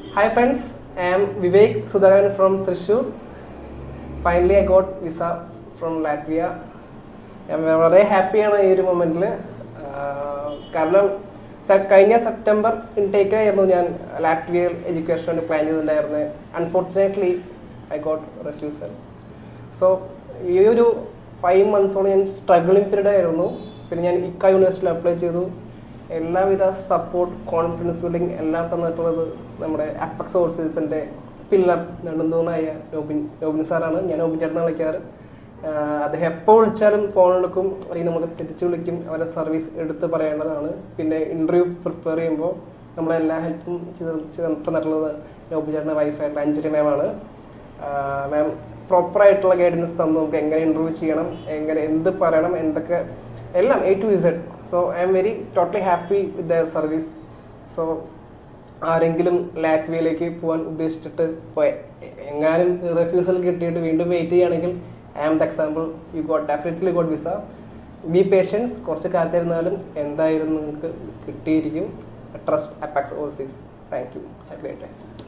Hi friends, I am Vivek Sudharan from Thrissur. Finally, I got visa from Latvia. ഞാൻ വളരെ ഹാപ്പിയാണ് ഈ ഒരു മൊമെന്റിൽ കാരണം സെ- കഴിഞ്ഞ സെപ്റ്റംബർ ഇൻടേക്കിലായിരുന്നു ഞാൻ ലാറ്റ്വിയൽ എഡ്യൂക്കേഷൻ വേണ്ടി പ്ലാൻ ചെയ്തിട്ടുണ്ടായിരുന്നത് unfortunately I got refusal so ഈ ഒരു ഫൈവ് മന്ത്സോളം ഞാൻ സ്ട്രഗിളിംഗ് പീരീഡ് ആയിരുന്നു പിന്നെ ഞാൻ ഇക്ക യൂണിവേഴ്സിറ്റിയിൽ അപ്ലൈ ചെയ്തു എല്ലാവിധ സപ്പോർട്ട് കോൺഫിഡൻസ് ബിൽഡിംഗ് എല്ലാം തന്നിട്ടുള്ളത് നമ്മുടെ അപ്പക്സ് സോഴ്സസിൻ്റെ പില്ലർ നെടുന്തൂണായ നോബിൻ നോബിൻ സാറാണ് ഞാൻ നോബിൻ ചേട്ടൻ വിളിക്കാറ് ആഹ് അദ്ദേഹം എപ്പോൾ വിളിച്ചാലും ഫോൺ എടുക്കും അല്ലെങ്കിൽ നമുക്ക് തിരിച്ചു വിളിക്കും അവരുടെ സർവീസ് എടുത്ത് പറയേണ്ടതാണ് പിന്നെ ഇൻ്റർവ്യൂ പ്രിപ്പയർ ചെയ്യുമ്പോൾ നമ്മളെല്ലാ ഹെൽപ്പും ചെയ്ത് ചെയ്ത് തന്നിട്ടുള്ളത് നോബിൻ ചേട്ടൻ്റെ വൈഫായിട്ടുള്ള അഞ്ജലി മാമാണ് മാം പ്രോപ്പറായിട്ടുള്ള ഗൈഡൻസ് തന്നു നമുക്ക് എങ്ങനെ ഇൻ്റർവ്യൂ ചെയ്യണം എങ്ങനെ എന്ത് പറയണം എന്തൊക്കെ എല്ലാം A to Z so I am very totally happy with their service so ആരെങ്കിലും ലാറ്റ്വിയയിലേക്ക് പോകാൻ ഉദ്ദേശിച്ചിട്ട് പോയ എങ്ങാനും റെഫ്യൂസൽ കിട്ടിയിട്ട് വീണ്ടും വെയിറ്റ് ചെയ്യുകയാണെങ്കിൽ I am the example you got definitely got visa be patience കുറച്ച് കാത്തിരുന്നാലും എന്തായാലും നിങ്ങൾക്ക് കിട്ടിയിരിക്കും trust Apex overseas thank you have great day